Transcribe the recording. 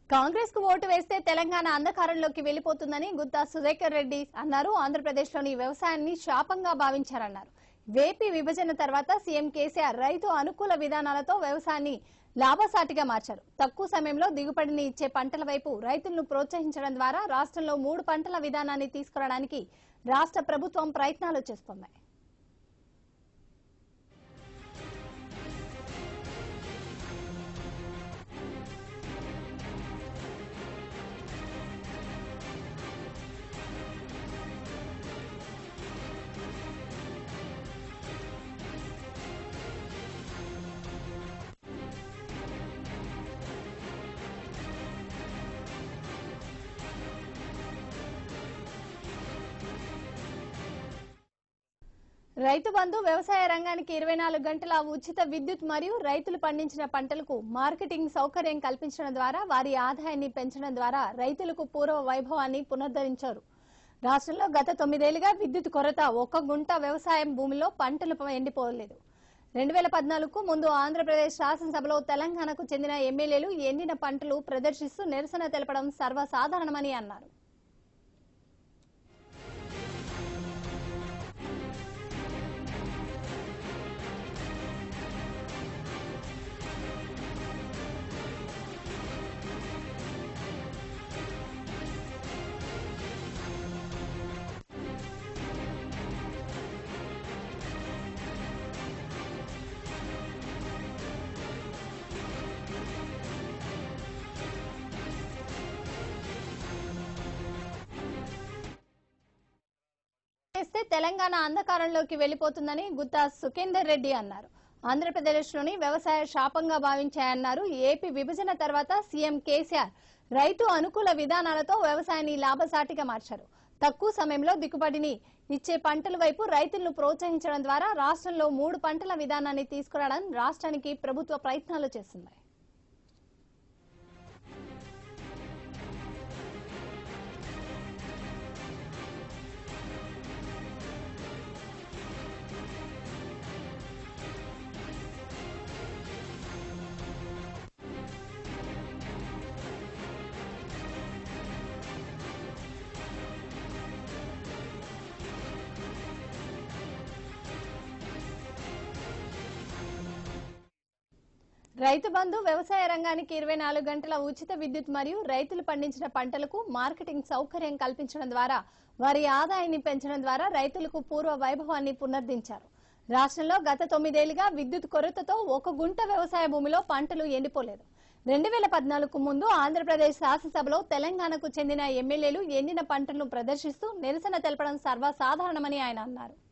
కాంగ్రెస్ కు ఓటు వేస్తే తెలంగాణ అంధకారంలోకి వెళ్లిపోతుందని గుత్తా సురేఖర్ రెడ్డి అన్నారు ఆంధ్రప్రదేశ్ లోని వ్యవసాయాన్ని శాపంగా భావించారన్నారు వేపీ విభజన తర్వాత సీఎం కేసీఆర్ రైతు అనుకూల విధానాలతో వ్యవసాయాన్ని లాభసాటిగా మార్చారు తక్కువ సమయంలో దిగుబడిని ఇచ్చే పంటల వైపు రైతులను ప్రోత్సహించడం ద్వారా రాష్ట్రంలో మూడు పంటల విధానాన్ని తీసుకురావడానికి రాష్ట్ర ప్రభుత్వం ప్రయత్నాలు చేస్తోంది రైతు బంధు వ్యవసాయ రంగానికి ఇరవై నాలుగు గంటల ఉచిత విద్యుత్ మరియు రైతులు పండించిన పంటలకు మార్కెటింగ్ సౌకర్యం కల్పించడం ద్వారా వారి ఆదాయాన్ని పెంచడం ద్వారా రైతులకు పూర్వ వైభవాన్ని పునరుద్ధరించారు రాష్ట్రంలో గత తొమ్మిదేళ్లుగా విద్యుత్ కొరత ఒక్క గుంట వ్యవసాయం భూమిలో పంటలు ఎండిపోలేదు రెండు వేల పద్నాలుగుకు ముందు ఆంధ్రప్రదేశ్ శాసనసభలో తెలంగాణకు చెందిన ఎమ్మెల్యేలు ఎండిన పంటలు ప్రదర్శిస్తూ నిరసన తెలపడం సర్వసాధారణమని అన్నారు చేస్తే తెలంగాణ అంధకారంలోకి వెళ్లిపోతుందని గుత్తా సుఖేందర్ రెడ్డి అన్నారు ఆంధ్రప్రదేశ్లోని వ్యవసాయ శాపంగా భావించాయన్నారు ఏపీ విభజన తర్వాత సీఎం కేసీఆర్ రైతు అనుకూల విధానాలతో వ్యవసాయాన్ని లాభసాటిగా మార్చారు తక్కువ సమయంలో దిగుబడిని ఇచ్చే పంటల వైపు రైతులను ప్రోత్సహించడం ద్వారా రాష్ట్రంలో మూడు పంటల విధానాన్ని తీసుకురావడం రాష్ట్రానికి ప్రభుత్వ ప్రయత్నాలు చేస్తుంది రైతు బంధు వ్యవసాయ రంగానికి ఇరవై నాలుగు గంటల ఉచిత విద్యుత్ మరియు రైతులు పండించిన పంటలకు మార్కెటింగ్ సౌకర్యం కల్పించడం ద్వారా వారి ఆదాయాన్ని పెంచడం ద్వారా రైతులకు పూర్వ వైభవాన్ని పునరుద్ధరించారు రాష్ట్రంలో గత తొమ్మిదేళ్లుగా విద్యుత్ కొరతతో ఒక గుంట వ్యవసాయ భూమిలో పంటలు ఎండిపోలేదు రెండు వేల పద్నాలుగు ముందు ఆంధ్రప్రదేశ్ శాసనసభలో తెలంగాణకు చెందిన ఎమ్మెల్యేలు ఎండిన పంటలను ప్రదర్శిస్తూ నిరసన తెలపడం సర్వసాధారణమని ఆయన అన్నారు